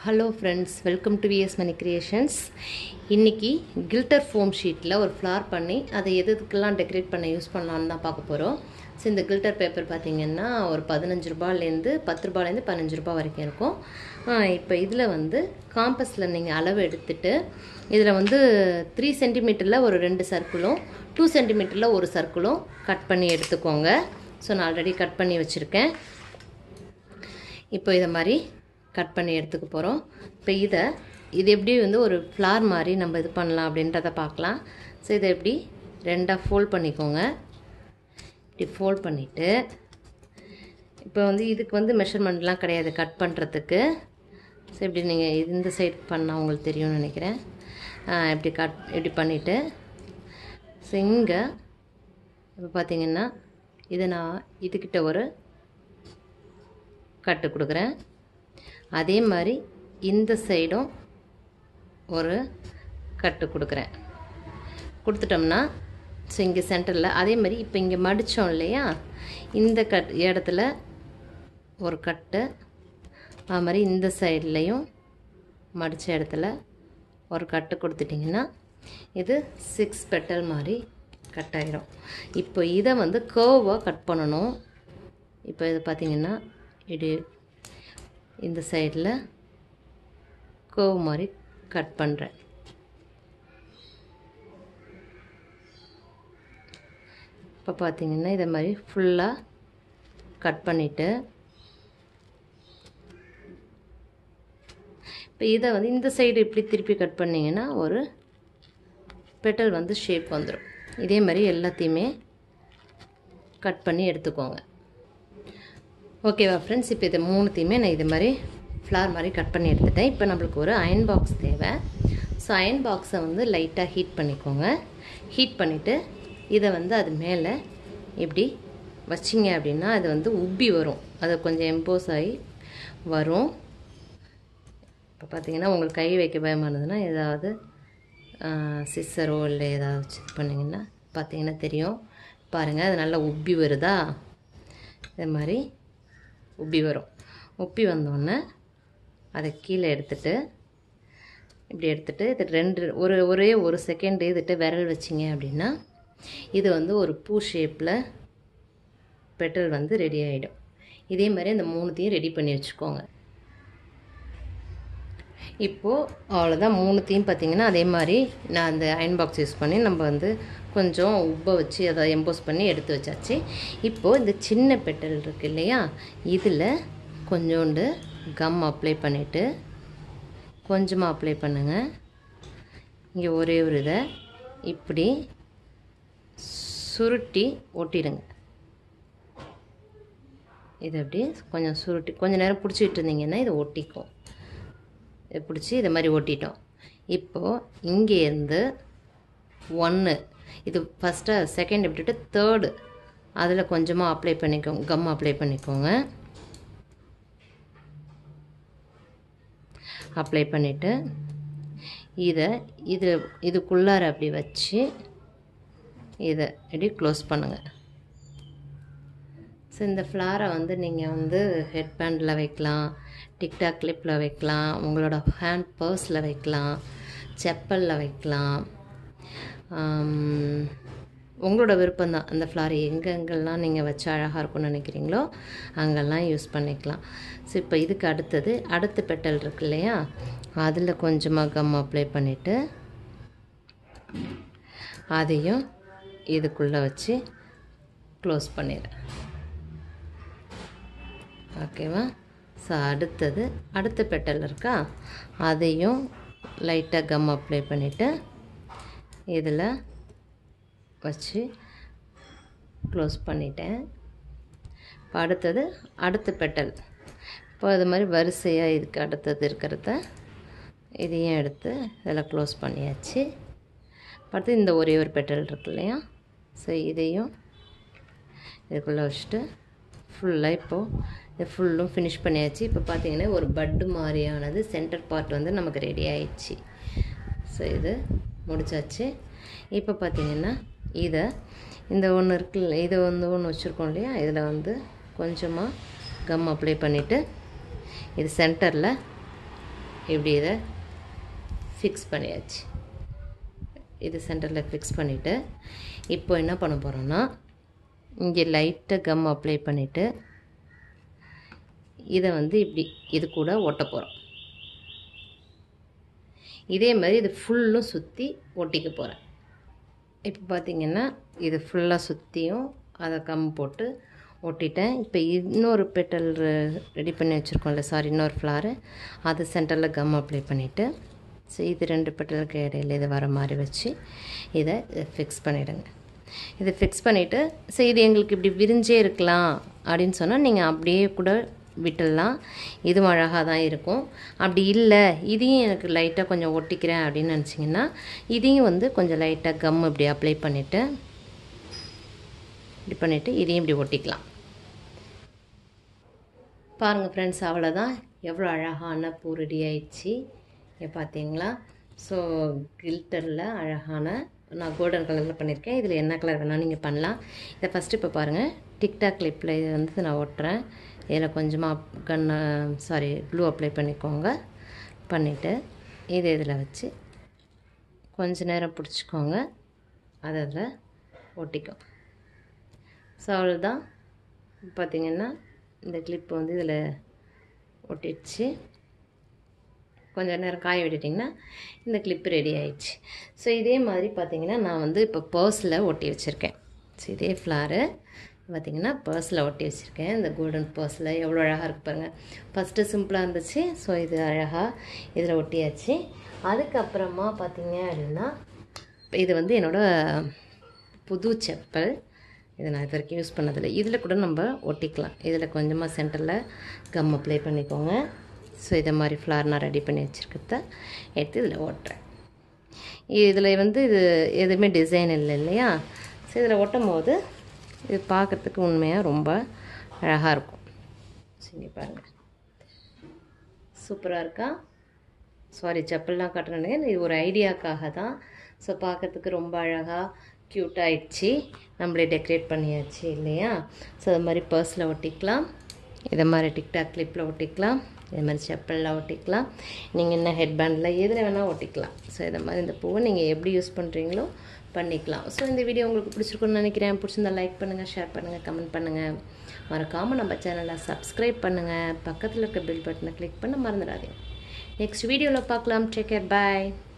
hello friends welcome to VS Mani creations இன்றைக்கி glitter foam ஷீட்டில் ஒரு ஃப்ளார் பண்ணி அதை எது எதுக்கெல்லாம் டெக்கரேட் பண்ண யூஸ் பண்ணலான்னு தான் பார்க்க போகிறோம் ஸோ இந்த கில்டர் பேப்பர் பார்த்திங்கன்னா ஒரு பதினஞ்சு ரூபாயிலேருந்து பத்து ரூபாயிலேருந்து பதினஞ்சு ரூபாய் வரைக்கும் இருக்கும் இப்போ இதில் வந்து காம்பஸில் நீங்கள் அளவு எடுத்துட்டு இதில் வந்து த்ரீ சென்டிமீட்டரில் ஒரு ரெண்டு சர்க்கிளும் டூ சென்டிமீட்டரில் ஒரு சர்க்கிளும் கட் பண்ணி எடுத்துக்கோங்க ஸோ நான் ஆல்ரெடி கட் பண்ணி வச்சுருக்கேன் இப்போ இதை மாதிரி கட் பண்ணி எடுத்துக்க போகிறோம் இப்போ இதை இது எப்படி வந்து ஒரு ஃப்ளார் மாதிரி நம்ம இது பண்ணலாம் அப்படின்றத பார்க்கலாம் ஸோ இதை எப்படி ரெண்டாக ஃபோல்ட் பண்ணிக்கோங்க இப்படி ஃபோல்ட் பண்ணிவிட்டு இப்போ வந்து இதுக்கு வந்து மெஷர்மெண்ட்லாம் கிடையாது கட் பண்ணுறதுக்கு ஸோ இப்படி நீங்கள் இந்த சைட் பண்ணால் உங்களுக்கு தெரியும்னு நினைக்கிறேன் இப்படி கட் இப்படி பண்ணிவிட்டு ஸோ இங்கே இப்போ பார்த்தீங்கன்னா இதை நான் இதுக்கிட்ட ஒரு கட்டு கொடுக்குறேன் அதே மாதிரி இந்த சைடும் ஒரு கட்டு கொடுக்குறேன் கொடுத்துட்டோம்னா ஸோ இங்கே சென்டரில் அதே மாதிரி இப்போ இங்கே மடித்தோம் இல்லையா இந்த கட் இடத்துல ஒரு கட்டு அது மாதிரி இந்த சைட்லேயும் மடித்த இடத்துல ஒரு கட்டு கொடுத்துட்டிங்கன்னா இது சிக்ஸ் பெட்டல் மாதிரி கட் ஆகிடும் இப்போ இதை வந்து கேர்வாக கட் பண்ணணும் இப்போ இது பார்த்திங்கன்னா இது இந்த சைடில் கோவ் மாதிரி கட் பண்ணுறேன் இப்போ பார்த்தீங்கன்னா இதை மாதிரி ஃபுல்லாக கட் பண்ணிவிட்டு இப்போ இதை வந்து இந்த சைடு இப்படி திருப்பி கட் பண்ணிங்கன்னா ஒரு பெட்டல் வந்து ஷேப் வந்துடும் இதே மாதிரி எல்லாத்தையுமே கட் பண்ணி எடுத்துக்கோங்க ஓகேவா ஃப்ரெண்ட்ஸ் இப்போ இதை மூணுத்தையுமே நான் இது மாதிரி ஃப்ளார் மாதிரி கட் பண்ணி எடுத்துட்டேன் இப்போ நம்மளுக்கு ஒரு அயன் பாக்ஸ் தேவை ஸோ அயன் பாக்ஸை வந்து லைட்டாக ஹீட் பண்ணிக்கோங்க ஹீட் பண்ணிவிட்டு இதை வந்து அது மேலே இப்படி வச்சிங்க அப்படின்னா அது வந்து உப்பி வரும் அது கொஞ்சம் எம்போஸ் ஆகி வரும் இப்போ பார்த்தீங்கன்னா உங்களுக்கு கை வைக்க பயமாக இருந்ததுன்னா ஏதாவது சிஸ்ஸரோ இல்லை ஏதாவது வச்சு பண்ணிங்கன்னா பார்த்தீங்கன்னா தெரியும் பாருங்கள் அது நல்லா உப்பி வருதா இது மாதிரி உப்பி வரும் உப்பி வந்தோடனே அதை கீழே எடுத்துட்டு இப்படி எடுத்துகிட்டு இது ரெண்டு ஒரு ஒரே ஒரு செகண்ட் இதுட்டு விரல் வச்சிங்க அப்படின்னா இது வந்து ஒரு பூ ஷேப்பில் பெட்ரோல் வந்து ரெடி ஆகிடும் இதே மாதிரி அந்த மூணுத்தையும் ரெடி பண்ணி வச்சுக்கோங்க இப்போது அவ்வளோதான் மூணுத்தையும் பார்த்திங்கன்னா அதே மாதிரி நான் அந்த அயன் பாக்ஸ் யூஸ் பண்ணி நம்ம வந்து கொஞ்சம் உப்பை வச்சு அதை எம்போஸ் பண்ணி எடுத்து வச்சாச்சு இப்போது இந்த சின்ன பெட்டல் இருக்குது இல்லையா இதில் கொஞ்சோண்டு கம் அப்ளை பண்ணிவிட்டு கொஞ்சமாக அப்ளை பண்ணுங்கள் இங்கே ஒரே ஒரு இதை இப்படி சுருட்டி ஒட்டிடுங்க இது அப்படி கொஞ்சம் சுருட்டி கொஞ்சம் நேரம் பிடிச்சிட்டு இருந்தீங்கன்னா இதை ஒட்டிக்கும் இதை பிடிச்சி இதை மாதிரி ஒட்டிட்டோம் இப்போது இங்கேருந்து ஒன்று இது ஃபஸ்ட்டாக செகண்ட் விட்டுட்டு தேர்டு அதில் கொஞ்சமாக அப்ளை பண்ணிக்கோங்க கம் அப்ளை பண்ணிக்கோங்க அப்ளை பண்ணிவிட்டு இதை இது இதுக்குள்ளார அப்படி வச்சு இதை இப்படி க்ளோஸ் பண்ணுங்கள் ஸோ இந்த ஃப்ளாரை வந்து நீங்கள் வந்து ஹெட் பேண்டில் வைக்கலாம் டிக்டாக் கிளிப்பில் வைக்கலாம் உங்களோட ஹேண்ட் பர்ஸில் வைக்கலாம் செப்பலில் வைக்கலாம் உங்களோட விருப்பம்தான் அந்த ஃப்ளார் எங்கெங்கெல்லாம் நீங்கள் வச்சு அழகாக இருக்கும்னு நினைக்கிறீங்களோ அங்கெல்லாம் யூஸ் பண்ணிக்கலாம் ஸோ இப்போ இதுக்கு அடுத்தது அடுத்த பெட்டல் இருக்கு இல்லையா அதில் கொஞ்சமாக கம் அப்ளை பண்ணிவிட்டு அதையும் இதுக்குள்ளே வச்சு க்ளோஸ் பண்ணிடுறேன் ஓகேவா ஸோ அடுத்தது அடுத்த பெட்டல் இருக்கா அதையும் லைட்டாக கம் அப்ளை பண்ணிவிட்டு இதில் வச்சு க்ளோஸ் பண்ணிட்டேன் இப்போ அடுத்தது அடுத்த பெட்டல் இப்போ அது மாதிரி வரிசையாக இதுக்கு அடுத்தது இருக்கிறத இதையும் எடுத்து இதில் க்ளோஸ் பண்ணியாச்சு அடுத்து இந்த ஒரே ஒரு பெட்டல் இருக்கு இல்லையா ஸோ இதையும் இதுக்குள்ளே வச்சுட்டு ஃபுல்லாக இப்போது இது ஃபுல்லும் ஃபினிஷ் பண்ணியாச்சு இப்போ பார்த்தீங்கன்னா ஒரு பட்டு மாதிரியானது சென்டர் பார்ட் வந்து நமக்கு ரெடி ஆயிடுச்சு ஸோ இது முடிச்சாச்சு இப்போ பார்த்தீங்கன்னா இதை இந்த ஒன்று இருக்குல்ல இதை வந்து ஒன்று வச்சுருக்கோம் இல்லையா இதில் வந்து கொஞ்சமாக கம் அப்ளை பண்ணிவிட்டு இது சென்டரில் இப்படி இதை ஃபிக்ஸ் பண்ணியாச்சு இது சென்டரில் ஃபிக்ஸ் பண்ணிவிட்டு இப்போ என்ன பண்ண போகிறோன்னா இங்கே லைட்டாக கம் அப்ளை பண்ணிவிட்டு இதை வந்து இப்படி இது கூட ஒட்ட போகிறோம் இதே மாதிரி இது ஃபுல்லும் சுற்றி ஒட்டிக்க போகிறேன் இப்போ பார்த்திங்கன்னா இது ஃபுல்லாக சுற்றியும் அதை கம் போட்டு ஒட்டிட்டேன் இப்போ இன்னொரு பெட்டல் ரெடி பண்ணி வச்சுருக்கோம்ல சாரி இன்னொரு ஃப்ளாரு அது சென்டரில் கம் அப்ளை பண்ணிவிட்டு ஸோ இது ரெண்டு பெட்டலுக்கு இடையில இது வர மாதிரி வச்சு இதை ஃபிக்ஸ் பண்ணிவிடுங்க இதை ஃபிக்ஸ் பண்ணிவிட்டு ஸோ இது எங்களுக்கு இப்படி விரிஞ்சே இருக்கலாம் அப்படின்னு சொன்னால் நீங்கள் அப்படியே கூட விட்டுடலாம் இதுவும் அழகாக தான் இருக்கும் அப்படி இல்லை இதையும் எனக்கு லைட்டாக கொஞ்சம் ஒட்டிக்கிறேன் அப்படின்னு நினச்சிங்கன்னா இதையும் வந்து கொஞ்சம் லைட்டாக கம் இப்படி அப்ளை பண்ணிவிட்டு இப்படி பண்ணிவிட்டு இதையும் இப்படி ஒட்டிக்கலாம் பாருங்கள் ஃப்ரெண்ட்ஸ் அவ்வளோதான் எவ்வளோ அழகான பூ ரெடி ஆயிடுச்சு இங்கே பார்த்தீங்களா ஸோ கில்டரில் அழகான நான் கோல்டன் கலரில் பண்ணியிருக்கேன் இதில் என்ன கலர் வேணால் நீங்கள் பண்ணலாம் இதை ஃபஸ்ட்டு இப்போ பாருங்கள் டிக்டாக் கிளிப்பில் இது வந்து நான் ஒட்டுறேன் இதில் கொஞ்சமாக கண்ணை சாரி க்ளூ அப்ளை பண்ணிக்கோங்க பண்ணிவிட்டு இது இதில் வச்சு கொஞ்ச நேரம் பிடிச்சிக்கோங்க அதை அதில் ஒட்டிக்கும் ஸோ அவ்வளோதான் பார்த்திங்கன்னா இந்த கிளிப் வந்து இதில் ஒட்டிடுச்சு கொஞ்சம் நேரம் காய விட்டுட்டிங்கன்னா இந்த கிளிப்பு ரெடி ஆயிடுச்சு ஸோ இதே மாதிரி பார்த்திங்கன்னா நான் வந்து இப்போ பர்ஸில் ஒட்டி வச்சுருக்கேன் ஸோ இதே ஃப்ளாரு பார்த்திங்கன்னா பர்ஸில் ஒட்டி வச்சுருக்கேன் இந்த கோல்டன் பர்ஸில் எவ்வளோ அழகாக இருக்கு பாருங்கள் ஃபஸ்ட்டு சிம்பிளாக இருந்துச்சு ஸோ இது அழகாக இதில் ஒட்டியாச்சு அதுக்கப்புறமா பார்த்திங்க அப்படின்னா இது வந்து என்னோடய புது செப்பல் இதை நான் இது வரைக்கும் யூஸ் பண்ணதில்லை இதில் கூட நம்ம ஒட்டிக்கலாம் இதில் கொஞ்சமாக சென்டரில் கம் அப்ளை பண்ணிக்கோங்க ஸோ இதை மாதிரி ஃப்ளார் நான் ரெடி பண்ணி வச்சுருக்கிறத எடுத்து இதில் ஓட்டுறேன் இதில் வந்து இது எதுவுமே டிசைன் இல்லை இல்லையா ஸோ இதில் ஒட்டும் போது இது பார்க்குறதுக்கு உண்மையாக ரொம்ப அழகாக இருக்கும் சரி பாருங்கள் சூப்பராக இருக்கா சாரி செப்பல்லாம் காட்டுறேன்னு இது ஒரு ஐடியாக்காக தான் ஸோ பார்க்குறதுக்கு ரொம்ப அழகாக க்யூட் ஆயிடுச்சு நம்மளே டெக்கரேட் பண்ணியாச்சு இல்லையா ஸோ அது மாதிரி பர்ஸில் ஒட்டிக்கலாம் இதை மாதிரி டிக்டாக் கிளிப்பில் ஒட்டிக்கலாம் இது மாதிரி செப்பலில் ஒட்டிக்கலாம் நீங்கள் என்ன ஹெட்பேண்டில் எதில் வேணால் ஒட்டிக்கலாம் ஸோ இதை மாதிரி இந்த பூவை நீங்கள் எப்படி யூஸ் பண்ணுறீங்களோ பண்ணிக்கலாம் ஸோ இந்த வீடியோ உங்களுக்கு பிடிச்சிருக்குன்னு நினைக்கிறேன் பிடிச்சிருந்தா லைக் பண்ணுங்கள் ஷேர் பண்ணுங்கள் கமெண்ட் பண்ணுங்கள் மறக்காமல் நம்ம சேனலை சப்ஸ்கிரைப் பண்ணுங்கள் பக்கத்தில் இருக்க பெல் பட்டனை கிளிக் பண்ண மறந்துடாதீங்க நெக்ஸ்ட் வீடியோவில் பார்க்கலாம் டேக் கேர் பாய்